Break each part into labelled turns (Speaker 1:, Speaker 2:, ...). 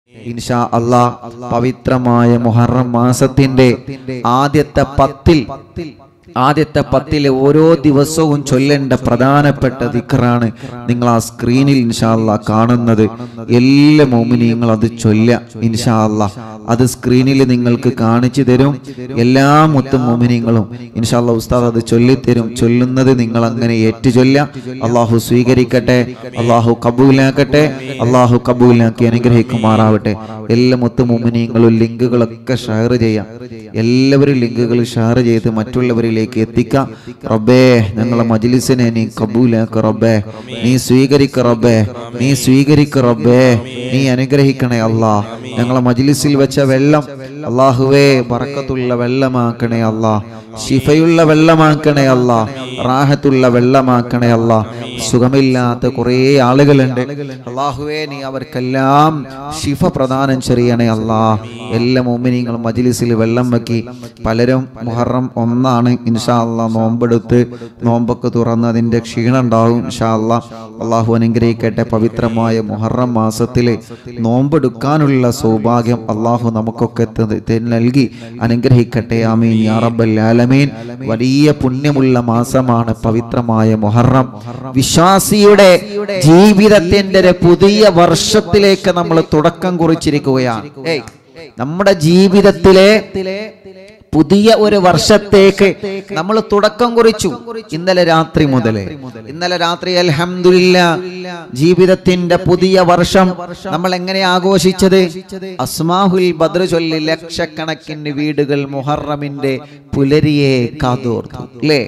Speaker 1: ഇൻഷാ അള്ളാ പവിത്രമായ മുഹറം മാസത്തിന്റെ ആദ്യത്തെ പത്തിൽ ആദ്യത്തെ പത്തിലെ ഓരോ ദിവസവും ചൊല്ലേണ്ട പ്രധാനപ്പെട്ട ദിക്റാണ് നിങ്ങൾ ആ സ്ക്രീനിൽ ഇൻഷാ അള്ളാ കാണുന്നത് എല്ലാ മോമിനിയങ്ങളും അത് ചൊല്ല ഇൻഷാ അള്ളാ അത് സ്ക്രീനിൽ നിങ്ങൾക്ക് കാണിച്ചു തരും എല്ലാ മുത്തും മോമിനിയങ്ങളും ഇൻഷാ അള്ളാ ഉസ്താദ് അത് ചൊല്ലിത്തരും ചൊല്ലുന്നത് നിങ്ങൾ അങ്ങനെ ഏറ്റു ചൊല്ല അള്ളാഹു സ്വീകരിക്കട്ടെ അള്ളാഹു കബൂലാക്കട്ടെ അള്ളാഹു കബൂലാക്കി അനുഗ്രഹിക്കുമാറാവട്ടെ എല്ലാ മുത്തു മോമിനിയങ്ങളും ലിങ്കുകളൊക്കെ ഷെയർ ചെയ്യാം എല്ലാവരും ലിങ്കുകൾ ഷെയർ ചെയ്ത് മറ്റുള്ളവരിലേക്ക് എത്തിക്കാം റബ്ബേ ഞങ്ങളെ മജ്ലിസിനെ നീ കബൂലാക്ക റബ്ബേ നീ സ്വീകരിക്ക റബ്ബേ നീ സ്വീകരിക്ക റബ്ബേ നീ അനുഗ്രഹിക്കണേ അല്ലാ ഞങ്ങളെ മജ്ലിസിൽ വെച്ച വെള്ളം അള്ളാഹുവേ ബറക്കത്തുള്ള വെള്ളമാക്കണേ അല്ലാ ശിഫയുള്ള വെള്ളമാക്കണേ അല്ല റാഹത്തുള്ള വെള്ളമാക്കണേ അല്ല സുഖമില്ലാത്ത കുറേ ആളുകളുണ്ട് അള്ളാഹുവേ നീ അവർക്കെല്ലാം ശിഫ പ്രദാനം ചെയ്യണേ അല്ല എല്ലാ മോമിനിങ്ങളും മജ്ലിസിൽ വെള്ളം വെക്കി പലരും മുഹറം ഒന്നാണ് ഇൻഷാ അല്ലാ നോമ്പെടുത്ത് നോമ്പൊക്കെ തുറന്ന് അതിൻ്റെ ക്ഷീണം ഉണ്ടാവും ഇൻഷാ അല്ലാ അള്ളാഹു അനുഗ്രഹിക്കട്ടെ പവിത്രമായ മുഹറം മാസത്തിലെ നോമ്പെടുക്കാനുള്ള സൗഭാഗ്യം അള്ളാഹു നമുക്കൊക്കെ ത- ത- നൽകി അനുഗ്രഹിക്കട്ടെ ആമീൻ യാ റബ്ബൽ ആലമീൻ വലിയ പുണ്യമുള്ള മാസമാണ് പവിത്രമായ മുഹറം വിശ്വാസിയുടെ ജീവിതത്തിന്റെ ഒരു പുതിയ വർഷത്തിലേക്ക് നമ്മൾ തുടക്കം കുറിച്ചിരിക്കുകയാണ് ഏയ് നമ്മുടെ ജീവിതത്തിലെ പുതിയ ഒരു വർഷത്തേക്ക് നമ്മൾ തുടക്കം കുറിച്ചു ഇന്നലെ രാത്രി മുതലേ ഇന്നലെ രാത്രി അൽഹംദുലില്ല ജീവിതത്തിന്റെ പുതിയ വർഷം നമ്മൾ എങ്ങനെ ആഘോഷിച്ചത് അസ്മാഹുൽ ബദ്ർ ചൊല്ലി ലക്ഷക്കണക്കിന് വീടുകൾ മുഹറമിന്റെ പുലരിയെ കാതോർത്തു അല്ലേ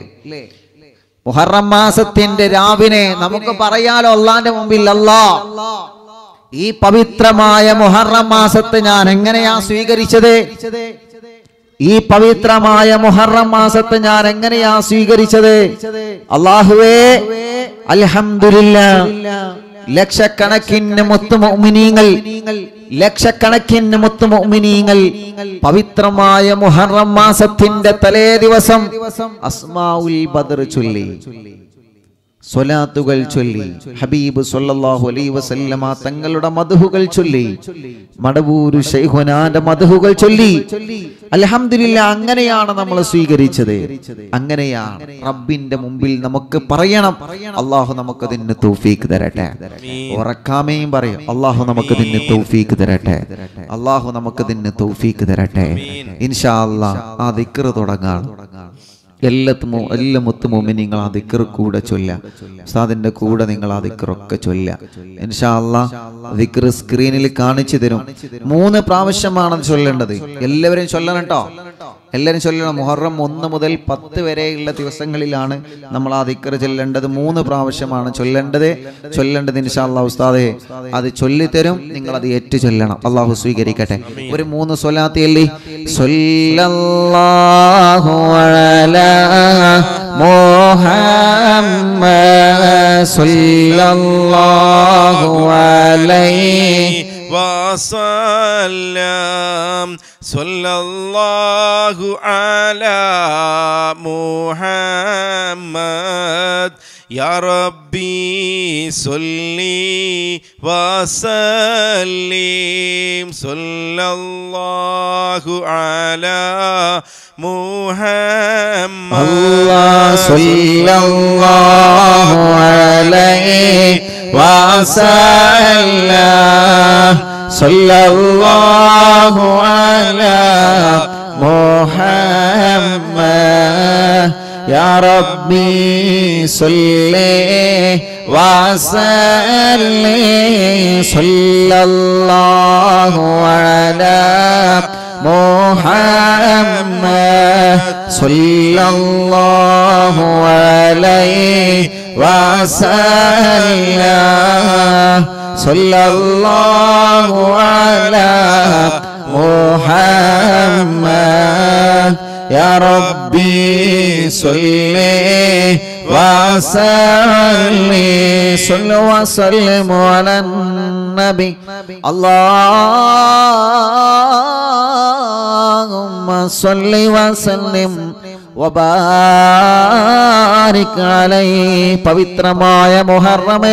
Speaker 1: മുഹറം മാസത്തിന്റെ രാവിനെ നമുക്ക് പറയാലോ അള്ളാന്റെ മുമ്പിൽ അല്ലാ ഈ പവിത്രമായ മുഹറം മാസത്തെ ഞാൻ എങ്ങനെയാ സ്വീകരിച്ചത് ഈ പവിത്രമായ മുഹറം മാസത്തെ ഞാൻ എങ്ങനെയാ സ്വീകരിച്ചത് അള്ളാഹുവേ അൽഹംദുലില്ല ലക്ഷക്കണക്കിന് മുത്തുമോമിനീങ്ങൾ ലക്ഷക്കണക്കിന് മുത്തുമോമിനീങ്ങൾ പവിത്രമായ മുഹറം മാസത്തിന്റെ തലേ ദിവസം അസ്മാഉൽ ബദർ ചൊല്ലി സ്വലാത്തുകൾ ചൊല്ലി ഹബീബ് സല്ലല്ലാഹു അലൈഹി വസല്ലമ തങ്ങളുടെ മധുഹുകൾ ചൊല്ലി മടവൂര് ശൈഖുനാന്റെ മധുഹുകൾ ചൊല്ലി അൽഹംദുലില്ല അങ്ങനെയാണ് നമ്മൾ സ്വീകരിച്ചത് അങ്ങനെയാണ് റബ്ബിന്റെ മുമ്പിൽ നമുക്ക് പറയണം അള്ളാഹു നമുക്ക് അതിന് തൗഫീക്ക് തരട്ടെ ഉറക്കാമേയും പറയും അള്ളാഹു നമുക്ക് ഇതിന് തൗഫീക്ക് തരട്ടെ അള്ളാഹു നമുക്ക് ഇതിന് തൗഫീക്ക് തരട്ടെ ഇൻഷാ അല്ലാ ആ ദിക്റ് തുടങ്ങാം എല്ലാത്തും എല്ലാ മുത്തുമൂമി നിങ്ങൾ ആ ദിക്കർ കൂടെ ചൊല്ല ഉസ്താദിന്റെ കൂടെ നിങ്ങൾ ആ ദിക്കറൊക്കെ ചൊല്ല ഇൻഷാ അല്ലാ ദിക്കർ സ്ക്രീനിൽ കാണിച്ചു തരും മൂന്ന് പ്രാവശ്യമാണ് അത് ചൊല്ലേണ്ടത് എല്ലാവരും ചൊല്ലണം കേട്ടോ എല്ലാവരും ചൊല്ലണം മുഹറം ഒന്ന് മുതൽ പത്ത് വരെയുള്ള ദിവസങ്ങളിലാണ് നമ്മൾ ആ ദിക്കർ ചൊല്ലേണ്ടത് മൂന്ന് പ്രാവശ്യമാണ് ചൊല്ലേണ്ടത് ചൊല്ലേണ്ടത് ഇൻഷാ അല്ലാ ഉസ്താദെ അത് ചൊല്ലിത്തരും നിങ്ങൾ അത് ഏറ്റു ചൊല്ലണം അള്ളാഹു സ്വീകരിക്കട്ടെ ഒരു മൂന്ന് സ്വലാത്തിയല്ലേ സ്വല്ലല്ലാഹു അലാ മുഹമ്മദ് സ്വല്ലല്ലാഹു അലൈഹി
Speaker 2: وسلم صلى الله على محمد يا ربي صلي وسلم صلى الله على محمد
Speaker 1: الله صلى الله عليه وسلم صلى الله على محمد يا ربي صل وسلم صلى الله على محمد صلى الله عليه وسلم صلى الله على محمد يا ربي صل وسلم صل وسلم على النبي اللهم صل وسلم വബാരിക് അലൈഹി. പവിത്രമായ മുഹറമേ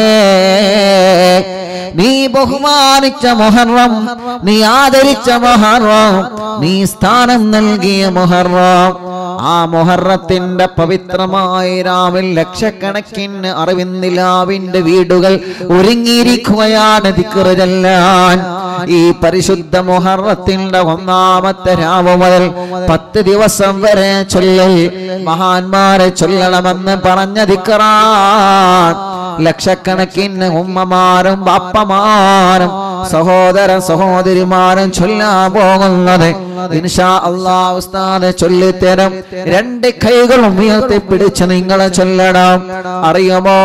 Speaker 1: നീ ബഹുമാനിച്ച മുഹറം നീ ആദരിച്ച മുഹറം നീ സ്ഥാനം നൽകിയ മുഹറം ആ മുഹറത്തിന്റെ പവിത്രമായ രാവിൽ ലക്ഷക്കണക്കിന് അറിവിന്ദിലാവിന്റെ വീടുകൾ ഒരുങ്ങിയിരിക്കുകയാണ് ദിക്റ് ചെല്ലാൻ ഈ പരിശുദ്ധ മുഹറത്തിന്റെ ഒന്നാമത്തെ രാവ് മുതൽ പത്ത് ദിവസം വരെ ചൊല്ലൽ മഹാന്മാരെ ചൊല്ലണമെന്ന് പറഞ്ഞ ദിക്റാൻ ലക്ഷക്കണക്കിന് ഉമ്മമാരും ബാപ്പമാരും സഹോദര സഹോദരിമാരും ചൊല്ലാൻ പോകുന്നത് ഇൻഷാ അള്ളാഹ് ഉസ്താദ് ചൊല്ലിത്തരം രണ്ട് കൈകളും ഉയർത്തി പിടിച്ച് നിങ്ങളെ ചൊല്ലണം അറിയുമോ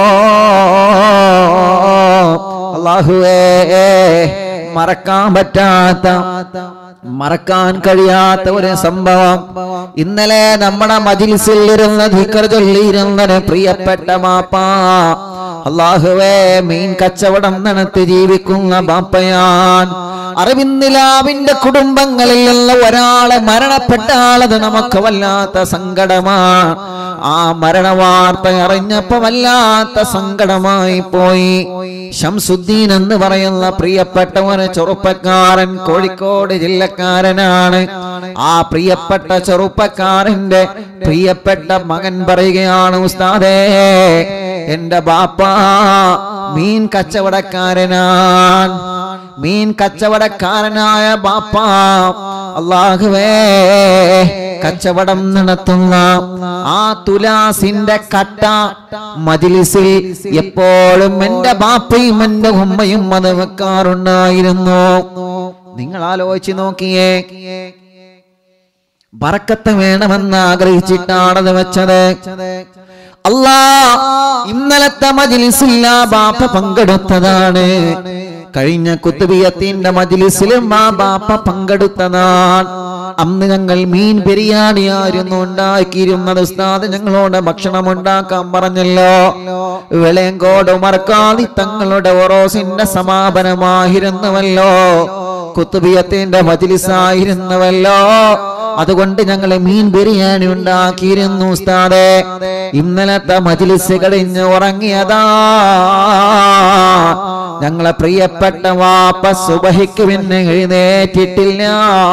Speaker 1: അള്ളാഹുവേ മറക്കാൻ പറ്റാത്ത മറക്കാൻ കഴിയാത്ത ഒരു സംഭവം ഇന്നലെ നമ്മുടെ മജിൽസിൽ ഇരുന്ന് ധിക്കർ ചൊല്ലിയിരുന്നത് പ്രിയപ്പെട്ട മാപ്പാ അള്ളാഹുവേ മീൻ കച്ചവടം നടത്തി ജീവിക്കുന്ന ബാപ്പയാൻ അറിവിന്ദിലാവിന്റെ കുടുംബങ്ങളിൽ നിന്ന് ഒരാളെ മരണപ്പെട്ടാളത് നമുക്ക് വല്ലാത്ത സങ്കടമാണ് ആ മരണവാർത്ത അറിഞ്ഞപ്പോ വല്ലാത്ത സങ്കടമായി പോയി ഷംസുദ്ദീൻ എന്ന് പറയുന്ന പ്രിയപ്പെട്ട ഒരു ചെറുപ്പക്കാരൻ കോഴിക്കോട് ജില്ലക്കാരനാണ് ആ പ്രിയപ്പെട്ട ചെറുപ്പക്കാരന്റെ പ്രിയപ്പെട്ട മകൻ പറയുകയാണ് ഉസ്താദേ എന്റെ ബാപ്പ മീൻ കച്ചവടക്കാരനാണ് മീൻ കച്ചവടക്കാരനായ ബാപ്പ അള്ളാഹുവേ കച്ചവടം നടത്തുന്ന ആ തുലാസിന്റെ കട്ട മജിലിസിൽ എപ്പോഴും എന്റെ ബാപ്പയും എന്റെ ഉമ്മയും അത് വെക്കാറുണ്ടായിരുന്നു നിങ്ങൾ ആലോചിച്ച് നോക്കിയേ ബറക്കത്ത് വേണമെന്ന് ആഗ്രഹിച്ചിട്ടാണത് വെച്ചത് അല്ലാ ഇന്നലത്തെ മജിലിസില്ല ബാപ്പ പങ്കെടുത്തതാണ് കഴിഞ്ഞ കുത്തുബിയത്തിന്റെ മജിലിസിലും ആ ബാപ്പ പങ്കെടുത്തതാണ് അന്ന് ഞങ്ങൾ മീൻ ബിരിയാണിയായിരുന്നു ഉണ്ടാക്കിയിരുന്നത് ഉസ്താദ് ഞങ്ങളോട് ഭക്ഷണം ഉണ്ടാക്കാൻ പറഞ്ഞല്ലോ വെളയങ്കോട് മറക്കാതി തങ്ങളുടെ ഒറോസിന്റെ സമാപനമായിരുന്നുവല്ലോ കുത്തുബിയത്തിന്റെ മജിലിസായിരുന്നുവല്ലോ അതുകൊണ്ട് ഞങ്ങൾ മീൻ ബിരിയാണി ഉണ്ടാക്കിയിരുന്നു ഉസ്താദെ ഇന്നലത്തെ മജിലിസ് കഴിഞ്ഞ് ഉറങ്ങിയതാ ഞങ്ങളെ പ്രിയപ്പെട്ട വാപ്പ സുബഹിക്ക് പിന്നെ എഴുന്നേറ്റിട്ടില്ല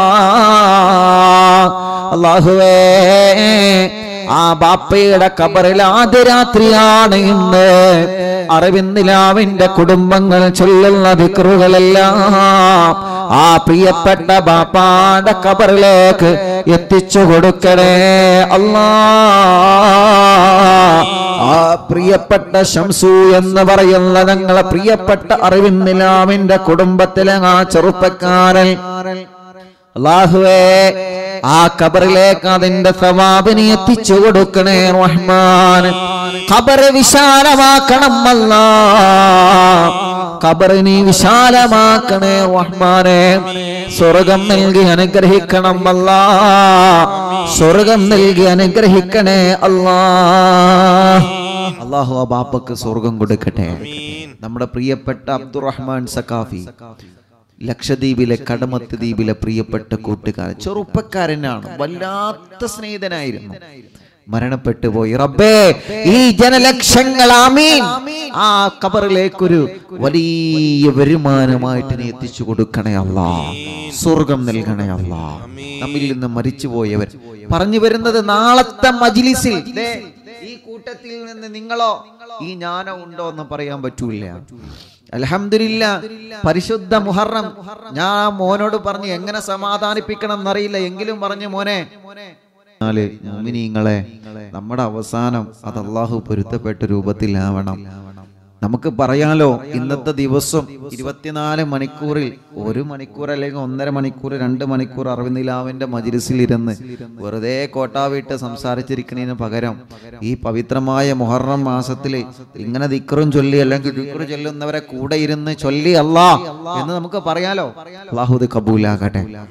Speaker 1: അള്ളാഹുവേ ആ ബാപ്പയുടെ കബറിൽ ആദ്യ രാത്രിയാണ് ഇന്ന് അറിവിന്ദിലാവിന്റെ കുടുംബങ്ങൾ ചൊല്ലുന്ന ദിക്റുകളെല്ലാം ആ പ്രിയപ്പെട്ട ബാപ്പാന്റെ കബറിലേക്ക് എത്തിച്ചു കൊടുക്കണേ അല്ലാ ആ പ്രിയപ്പെട്ട ശംസു എന്ന് പറയുന്ന ഞങ്ങളെ പ്രിയപ്പെട്ട അറിവിന്ദിലാവിന്റെ കുടുംബത്തിലെ ആ ചെറുപ്പക്കാരൻ അള്ളാഹുവേ ആ കബറിലേക്ക് അതിന്റെ സവാബിനെ എത്തിച്ചു കൊടുക്കണേ റഹ്മാൻ ഖബർ വിശാലമാക്കണം അല്ല ഖബറിനെ വിശാലമാക്കണേ റഹ്മാനെ സ്വർഗം നൽകി അനുഗ്രഹിക്കണം അല്ല സ്വർഗം നൽകി അനുഗ്രഹിക്കണേ അല്ലാ അള്ളാഹു ആ ബാപ്പക്ക് സ്വർഗം കൊടുക്കട്ടെ നമ്മുടെ പ്രിയപ്പെട്ട അബ്ദുറഹ്മാൻ സക്കാഫി ലക്ഷദ്വീപിലെ കടമത്ത് ദ്വീപിലെ പ്രിയപ്പെട്ട കൂട്ടുകാരൻ ചെറുപ്പക്കാരനാണ് വല്ലാത്ത സ്നേഹിതനായിരുന്നു മരണപ്പെട്ടു പോയി റബ്ബേ ഈ ജനലക്ഷങ്ങൾ ആമീൻ ആ കബറിലേക്കൊരു വലിയ വരുമാനമായിട്ട് നീ എത്തിച്ചു കൊടുക്കണേ അല്ലാ സ്വർഗം നൽകണേ അല്ലാ നമ്മിൽ നിന്ന് മരിച്ചുപോയവർ പറഞ്ഞു വരുന്നത് നാളത്തെ മജിലിസിൽ ദേ, ഈ കൂട്ടത്തിൽ നിന്ന് നിങ്ങളോ ഈ ജ്ഞാനം ഉണ്ടോ എന്ന് പറയാൻ പറ്റൂല അലഹമില്ല പരിശുദ്ധ മുഹറം ഞാൻ മോനോട് പറഞ്ഞു എങ്ങനെ സമാധാനിപ്പിക്കണം എന്നറിയില്ല എങ്കിലും പറഞ്ഞു മോനെ എന്നാല് മോമിനീങ്ങളെ നമ്മുടെ അവസാനം അത് അള്ളാഹു പൊരുത്തപ്പെട്ട രൂപത്തിലാവണം നമുക്ക് പറയാലോ ഇന്നത്തെ ദിവസം ഇരുപത്തിനാല് മണിക്കൂറിൽ ഒരു മണിക്കൂർ അല്ലെങ്കിൽ ഒന്നര മണിക്കൂർ രണ്ട് മണിക്കൂർ അറിവിനിലാവിന്റെ മജിലിസിൽ ഇരുന്ന് വെറുതെ കോട്ടാവിട്ട് സംസാരിച്ചിരിക്കുന്നതിന് പകരം ഈ പവിത്രമായ മുഹറം മാസത്തിൽ ഇങ്ങനെ ദിക്റും ചൊല്ലി അല്ലെങ്കിൽ ദിക്റ് ചൊല്ലുന്നവരെ കൂടെ ഇരുന്ന് ചൊല്ലി അല്ലാ എന്ന് നമുക്ക് പറയാലോ അള്ളാഹു ഇത് കബൂലാകട്ടെ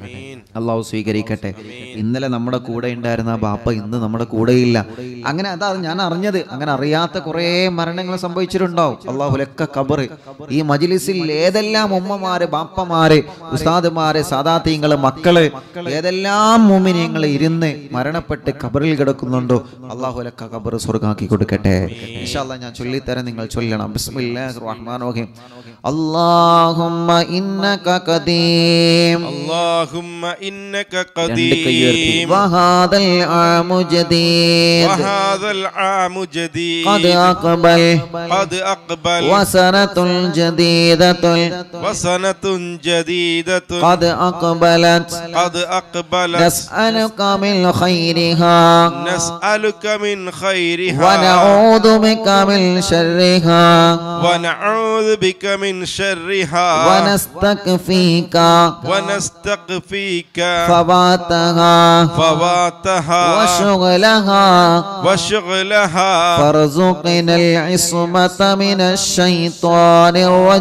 Speaker 1: അള്ളാഹു സ്വീകരിക്കട്ടെ ഇന്നലെ നമ്മുടെ കൂടെ ഉണ്ടായിരുന്ന ആ ബാപ്പ ഇന്ന് നമ്മുടെ കൂടെയില്ല അങ്ങനെ അതാ ഞാൻ അറിഞ്ഞത് അങ്ങനെ അറിയാത്ത കുറേ മരണങ്ങൾ സംഭവിച്ചിട്ടുണ്ടാവും അള്ളാഹുലൊക്കെ കബറ് ഈ മജിലിസിൽ ഏതെല്ലാം ഉമ്മമാര് ബാപ്പമാര് ഉസ്താദുമാര് സാദാത്തീങ്ങള് മക്കള് ഏതെല്ലാം മുമിനിയങ്ങൾ ഇരുന്ന് മരണപ്പെട്ട് കബറിൽ കിടക്കുന്നുണ്ടോ അള്ളാഹുലൊക്കെ കബർ സ്വർഗാക്കി കൊടുക്കട്ടെ ഇൻഷാല്ലാ ഞാൻ ചൊല്ലിത്തരാം നിങ്ങൾ ചൊല്ലണം ബിസ്മില്ലാഹിർ റഹ്മാനിർ റഹീം അല്ലാഹുമ്മ ഇന്നക ഖദീം
Speaker 2: اللهم إنك
Speaker 1: രണ്ട് കൈയുയർത്തി
Speaker 2: قديم
Speaker 1: വഹാദൽ ആമു ജദീദ്
Speaker 2: وهذا العام
Speaker 1: قد
Speaker 2: جديد
Speaker 1: أقبل
Speaker 2: قد أقبل
Speaker 1: وسنة جديدة
Speaker 2: وسنة جديدة
Speaker 1: قد أقبلت
Speaker 2: قد أقبلت
Speaker 1: نسألك من خيرها
Speaker 2: نسألك من خيرها
Speaker 1: ونعوذ بك من شرها
Speaker 2: ونعوذ بك من شرها
Speaker 1: ونستكفيك
Speaker 2: ونستقفيك
Speaker 1: فواتها
Speaker 2: فواتها
Speaker 1: وشغلها
Speaker 2: وشغلها
Speaker 1: فارزقنا العصمة من الشيطان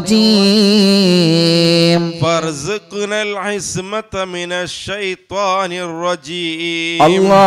Speaker 1: الرجيم
Speaker 2: فارزقنا العصمة من الشيطان الرجيم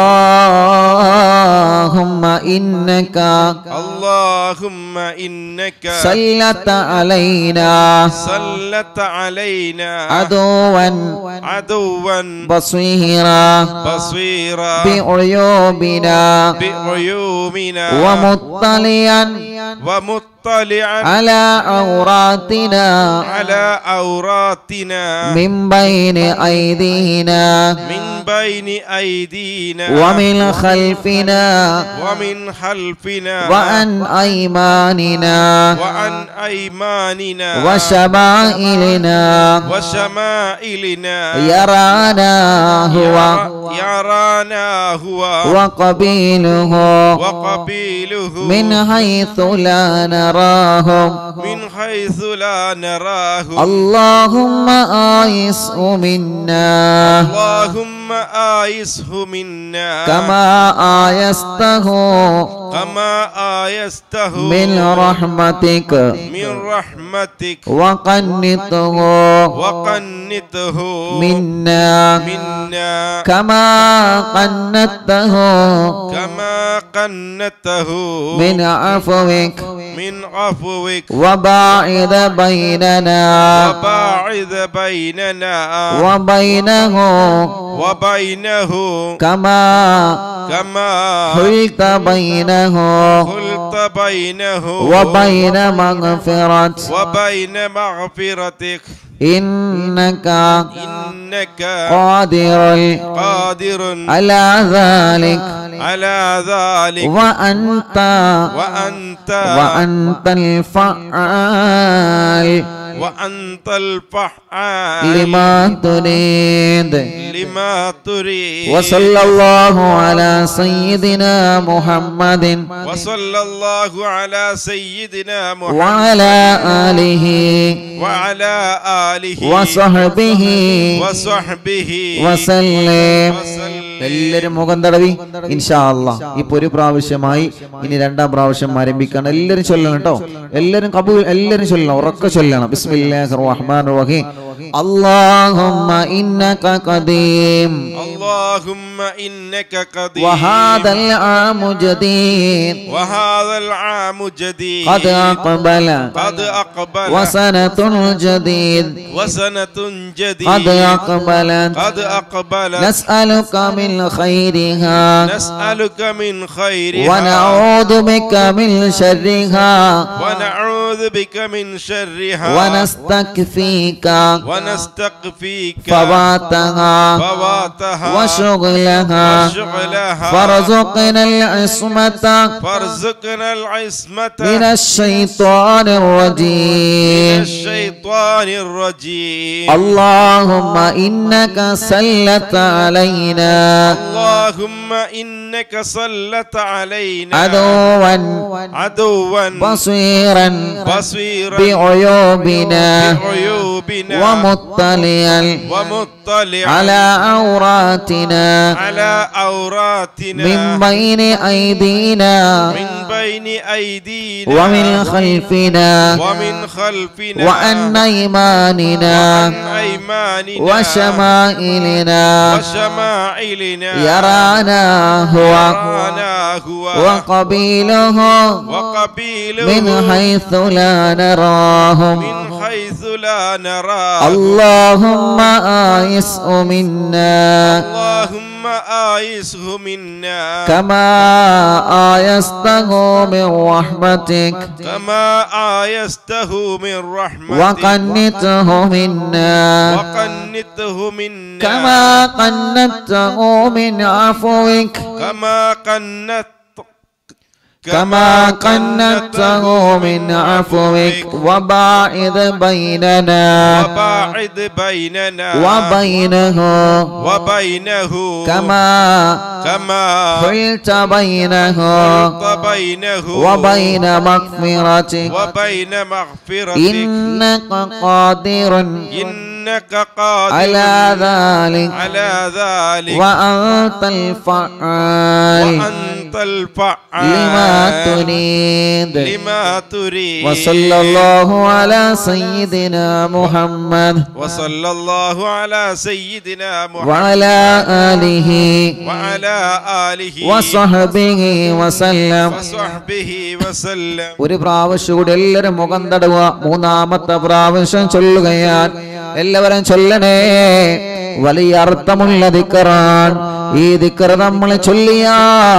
Speaker 1: اللهم إنك
Speaker 2: اللهم إنك
Speaker 1: سلت علينا
Speaker 2: سلت علينا
Speaker 1: عدوا
Speaker 2: عدوا
Speaker 1: بصيرا
Speaker 2: بصيرا
Speaker 1: بعيوبنا
Speaker 2: بعيوبنا
Speaker 1: ومطلعا
Speaker 2: ومطلعا
Speaker 1: على عوراتنا
Speaker 2: على عوراتنا
Speaker 1: من بين أيدينا
Speaker 2: من بين أيدينا
Speaker 1: ومن خلفنا
Speaker 2: ومن خلفنا
Speaker 1: وعن أيماننا
Speaker 2: وعن أيماننا
Speaker 1: وشمائلنا
Speaker 2: وشمائلنا
Speaker 1: يرانا هو
Speaker 2: يرانا هو
Speaker 1: وقبيله
Speaker 2: وقبيله
Speaker 1: من حيث لا نراهم
Speaker 2: من حيث لا نراه
Speaker 1: اللهم آيسه منا
Speaker 2: اللهم آيسه منا
Speaker 1: كما آيسته
Speaker 2: كما آيسته
Speaker 1: من رحمتك
Speaker 2: من رحمتك
Speaker 1: وقنته
Speaker 2: وقنته
Speaker 1: منا
Speaker 2: منا
Speaker 1: كما قنته
Speaker 2: كما قنته
Speaker 1: من عفوك
Speaker 2: من عفوك
Speaker 1: وباعد بيننا
Speaker 2: وباعد بيننا
Speaker 1: وبينه
Speaker 2: وبينه
Speaker 1: كما
Speaker 2: كما
Speaker 1: حلت بينه
Speaker 2: قلت بينه
Speaker 1: وبين مغفرة
Speaker 2: وبين مغفرتك
Speaker 1: إنك
Speaker 2: إنك
Speaker 1: قادر
Speaker 2: قادر
Speaker 1: على ذلك
Speaker 2: على ذلك
Speaker 1: وأنت
Speaker 2: وأنت
Speaker 1: وأنت الفعال
Speaker 2: وأنت الفعال
Speaker 1: لما تريد
Speaker 2: لما تريد
Speaker 1: وصلى الله على سيدنا محمد
Speaker 2: وصلى الله على سيدنا محمد
Speaker 1: وعلى آله
Speaker 2: وعلى آله
Speaker 1: وصحبه
Speaker 2: وصحبه
Speaker 1: وسلم
Speaker 2: وسلم
Speaker 1: എല്ലാരും മുഖം തടവി ഇൻഷാ അല്ലാ ഇപ്പൊ ഒരു പ്രാവശ്യമായി ഇനി രണ്ടാം പ്രാവശ്യം ആരംഭിക്കണം എല്ലാരും ചൊല്ലണം കേട്ടോ എല്ലാരും കബൂൽ എല്ലാരും ചൊല്ലണം ഉറക്കെ ചൊല്ലണം ബിസ്മില്ലാഹിർ റഹ്മാനിർ റഹീം അല്ലാഹുമ്മ ഇന്നക ഖദീം
Speaker 2: اللهم إنك قدير
Speaker 1: وهذا العام جديد
Speaker 2: وهذا العام جديد
Speaker 1: قد أقبل
Speaker 2: قد أقبل
Speaker 1: وسنة جديد
Speaker 2: وسنة جديد
Speaker 1: قد أقبلت
Speaker 2: قد أقبل
Speaker 1: نسألك من خيرها
Speaker 2: نسألك من خيرها
Speaker 1: ونعوذ بك من شرها
Speaker 2: ونعوذ بك من شرها
Speaker 1: ونستكفيك
Speaker 2: ونستقفيك
Speaker 1: فواتها
Speaker 2: فواتها
Speaker 1: وشغلها
Speaker 2: وشغلها
Speaker 1: فارزقنا العصمة
Speaker 2: فارزقنا العصمة
Speaker 1: من الشيطان
Speaker 2: من
Speaker 1: الرجيم
Speaker 2: الشيطان الرجيم
Speaker 1: اللهم إنك سلت علينا
Speaker 2: اللهم إنك سلت علينا
Speaker 1: عدوا
Speaker 2: عدوا
Speaker 1: بصيرا
Speaker 2: بصيرا
Speaker 1: بعيوبنا
Speaker 2: بعيوبنا
Speaker 1: ومطلعا
Speaker 2: ومطلعا
Speaker 1: على عوراتنا
Speaker 2: على عوراتنا
Speaker 1: من بين أيدينا
Speaker 2: من بين أيدينا
Speaker 1: ومن خلفنا
Speaker 2: ومن خلفنا
Speaker 1: وعن أيماننا
Speaker 2: وعن أيماننا
Speaker 1: وشمائلنا
Speaker 2: وشمائلنا
Speaker 1: يرانا هو
Speaker 2: يرانا هو
Speaker 1: وقبيله
Speaker 2: وقبيله
Speaker 1: من حيث لا نراهم
Speaker 2: من حيث لا نرى
Speaker 1: اللهم آيسه منا
Speaker 2: اللهم آيسه منا
Speaker 1: كما آيسته من رحمتك
Speaker 2: كما آيسته من رحمتك
Speaker 1: وقنته منا
Speaker 2: وقنته منا
Speaker 1: كما قنته من عفوك
Speaker 2: كما قنت
Speaker 1: كما قنته من عفوك وباعد بيننا
Speaker 2: وباعد بيننا
Speaker 1: وبينه
Speaker 2: وبينه
Speaker 1: كما
Speaker 2: كما
Speaker 1: حلت بينه
Speaker 2: حلت بينه
Speaker 1: وبين مغفرتك
Speaker 2: وبين مغفرتك
Speaker 1: إنك قادر
Speaker 2: إنك قادر
Speaker 1: على ذلك
Speaker 2: على ذلك
Speaker 1: وأنت الفعال
Speaker 2: وأنت الفعال
Speaker 1: لما تريد
Speaker 2: لما تريد
Speaker 1: وصلى الله على سيدنا محمد
Speaker 2: وصلى الله على سيدنا محمد
Speaker 1: وعلى آله
Speaker 2: وعلى آله
Speaker 1: وصحبه وسلم
Speaker 2: وصحبه وسلم
Speaker 1: ഒരു പ്രാവശ്യം കൂടി എല്ലാവരും മുഖം തടവുക മൂന്നാമത്തെ പ്രാവശ്യം ചൊല്ലുകയാൽ എല്ലാവരും ചൊല്ലണേ വലിയ അർത്ഥമുള്ള ദിക്കറാൻ ഈ ദിക്കർ നമ്മൾ ചൊല്ലിയാൽ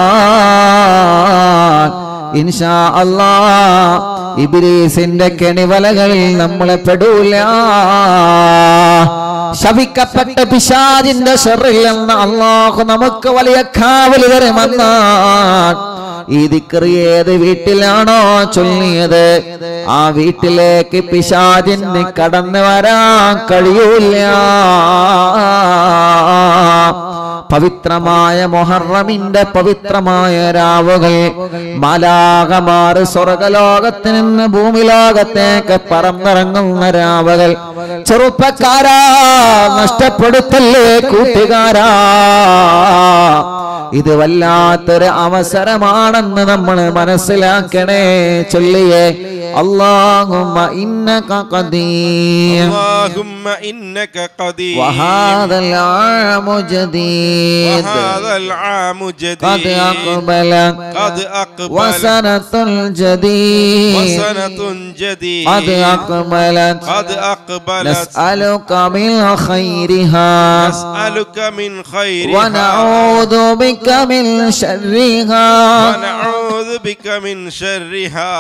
Speaker 1: ഇൻഷാ അല്ലാ ഇബിലീസിന്റെ കെണിവലകളിൽ നമ്മളെ പെടൂല ശപിക്കപ്പെട്ട പിശാദിന്റെ ഷെറിൽ നിന്ന് അള്ളാഹു നമുക്ക് വലിയ കാവൽ തരുമെന്നാണ് ഈ ദിക്ർ ഏത് വീട്ടിലാണോ ചൊല്ലിയത് ആ വീട്ടിലേക്ക് പിശാചിന് കടന്നു വരാൻ കഴിയൂല പവിത്രമായ മൊഹറമിന്റെ പവിത്രമായ രാവുകൾ മാലാകമാറ് സ്വർഗലോകത്ത് നിന്ന് ഭൂമിലോകത്തേക്ക് പറന്നിറങ്ങുന്ന രാവുകൾ ചെറുപ്പക്കാരാ നഷ്ടപ്പെടുത്തല്ലേ കൂട്ടുകാരാ ഇത് വല്ലാത്തൊരു അവസരമാണെന്ന് നമ്മൾ മനസ്സിലാക്കണേ ചൊല്ലിയേ അള്ളാഹുമ്മ ഇന്നക ഖദീർ
Speaker 2: اللهم إنك قدير
Speaker 1: وهذا العام جديد
Speaker 2: وهذا العام
Speaker 1: قد
Speaker 2: جديد
Speaker 1: أقبل
Speaker 2: قد أقبل
Speaker 1: وسنة الجديد
Speaker 2: وسنة جديد
Speaker 1: قد أقبلت
Speaker 2: قد أقبلت
Speaker 1: نسألك من خيرها
Speaker 2: نسألك من خيرها
Speaker 1: ونعوذ بك من شرها
Speaker 2: ونعوذ بك من شرها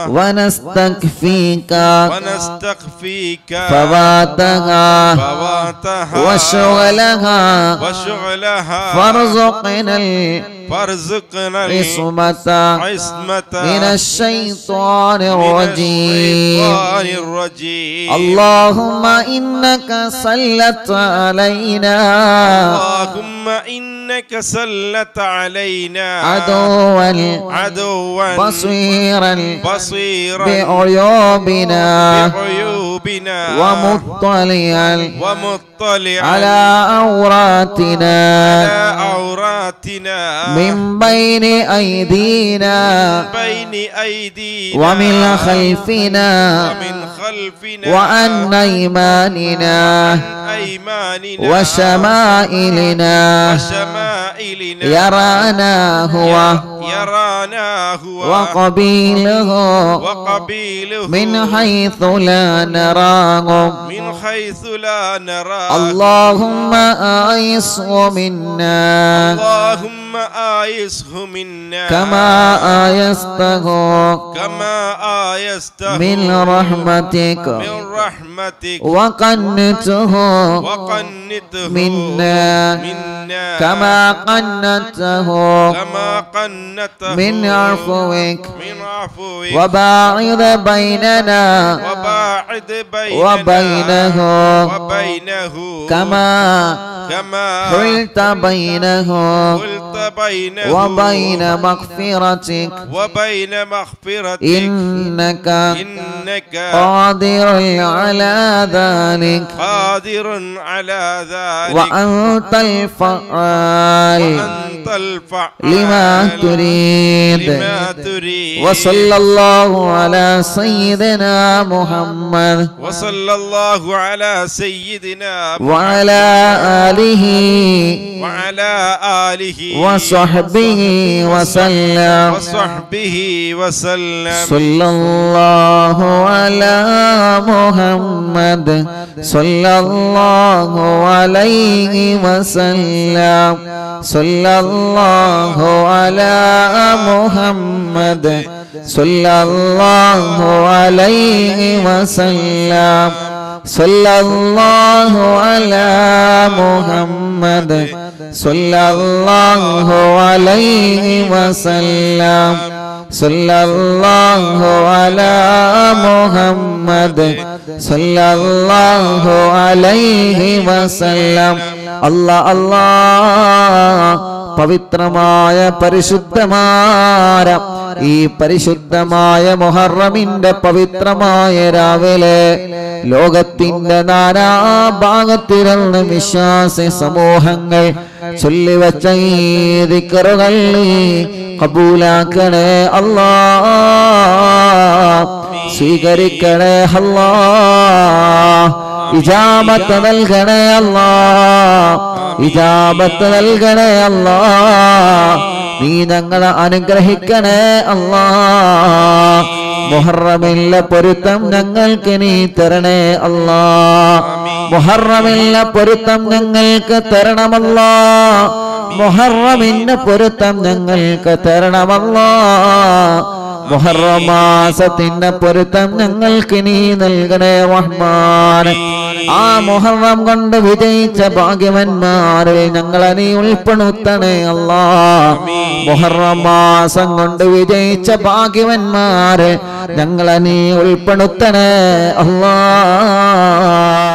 Speaker 1: ونستكفيك
Speaker 2: ونستخفيك
Speaker 1: فواتها
Speaker 2: فواتها
Speaker 1: وشغلها
Speaker 2: وشغلها
Speaker 1: فارزقنا ال-
Speaker 2: فارزقنا
Speaker 1: عصمة
Speaker 2: العصمة
Speaker 1: من الشيطان
Speaker 2: من
Speaker 1: الرجيم
Speaker 2: الشيطان الرجيم
Speaker 1: اللهم إنك سلت علينا
Speaker 2: اللهم إنك سلت علينا
Speaker 1: عدوا
Speaker 2: عدوا
Speaker 1: بصيرا
Speaker 2: بصيرا
Speaker 1: بعيوبنا
Speaker 2: بعيوبنا
Speaker 1: ومطلعا
Speaker 2: ومطلعا
Speaker 1: على عوراتنا
Speaker 2: على عوراتنا
Speaker 1: من بين أيدينا
Speaker 2: بين أيدينا
Speaker 1: ومن خلفنا
Speaker 2: ومن خلفنا
Speaker 1: وعن أيماننا
Speaker 2: أيماننا
Speaker 1: وشمائلنا
Speaker 2: وشمائلنا
Speaker 1: يرانا هو
Speaker 2: يرانا هو
Speaker 1: وقبيله
Speaker 2: وقبيله
Speaker 1: من حيث لا نراهم
Speaker 2: من حيث لا نرى
Speaker 1: اللهم آيسه منا
Speaker 2: اللهم آيسه منا
Speaker 1: كما آيسته
Speaker 2: كما آيسته
Speaker 1: من رحمتك
Speaker 2: من رحمتك
Speaker 1: وقنته
Speaker 2: وقنته
Speaker 1: منا
Speaker 2: منا
Speaker 1: كما قنته
Speaker 2: كما قنته
Speaker 1: من عفوك
Speaker 2: من عفوك
Speaker 1: وباعد بيننا
Speaker 2: وباعد بيننا
Speaker 1: وبينه
Speaker 2: وبينه
Speaker 1: كما
Speaker 2: كما
Speaker 1: حلت بينه
Speaker 2: قلت بينه
Speaker 1: وبين مغفرتك
Speaker 2: وبين مغفرتك
Speaker 1: إنك
Speaker 2: إنك
Speaker 1: قادر على ذلك
Speaker 2: قادر على ذلك
Speaker 1: وأنت الفعال
Speaker 2: وأنت الفعال
Speaker 1: لما تريد تريد
Speaker 2: لما تريد
Speaker 1: وصلى الله على سيدنا محمد
Speaker 2: وصلى الله على سيدنا
Speaker 1: وعلى آله
Speaker 2: وعلى آله
Speaker 1: وصحبه وسلم
Speaker 2: وصحبه وسلم
Speaker 1: صلى الله على محمد صلى الله عليه وسلم صلى الله على محمد صلى الله عليه وسلم صلى الله على محمد صلى الله عليه وسلم صلى الله على محمد صلى الله عليه وسلم الله الله പവിത്രമായ പരിശുദ്ധമായ ഈ പരിശുദ്ധമായ മൊഹറമിന്റെ പവിത്രമായ രാവിലെ ലോകത്തിന്റെ നാനാഭാഗത്തിരുന്ന് വിശ്വാസി സമൂഹങ്ങൾ ചൊല്ലിവച്ച ഈ ദിക്കറുകൾ കബൂലാക്കണേ അല്ലാ സ്വീകരിക്കണേ അല്ലാ ഇജാമത്ത് നൽകണേ അല്ലാ ഇജാബത്ത് നൽകണേ അല്ലാ നീ ഞങ്ങളെ അനുഗ്രഹിക്കണേ അല്ലാ മുഹറമില്ല പൊരുത്തം ഞങ്ങൾക്ക് നീ തരണേ അല്ലാ മുഹറമില്ല പൊരുത്തം ഞങ്ങൾക്ക് തരണമല്ലാ മുഹറമിന്റെ പൊരുത്തം ഞങ്ങൾക്ക് തരണമല്ലാ മുഹറമാസത്തിന്റെ പൊരുത്തം ഞങ്ങൾക്ക് നീ നൽകണേ റഹ്മാൻ ആ മുഹറം കൊണ്ട് വിജയിച്ച ഭാഗ്യവന്മാരിൽ ഞങ്ങളെ നീ ഉൾപ്പെടുത്തണേ അല്ലാ മുഹറം മാസം കൊണ്ട് വിജയിച്ച ഭാഗ്യവന്മാരെ ഞങ്ങളെ നീ ഉൾപ്പെടുത്തണേ അല്ലാ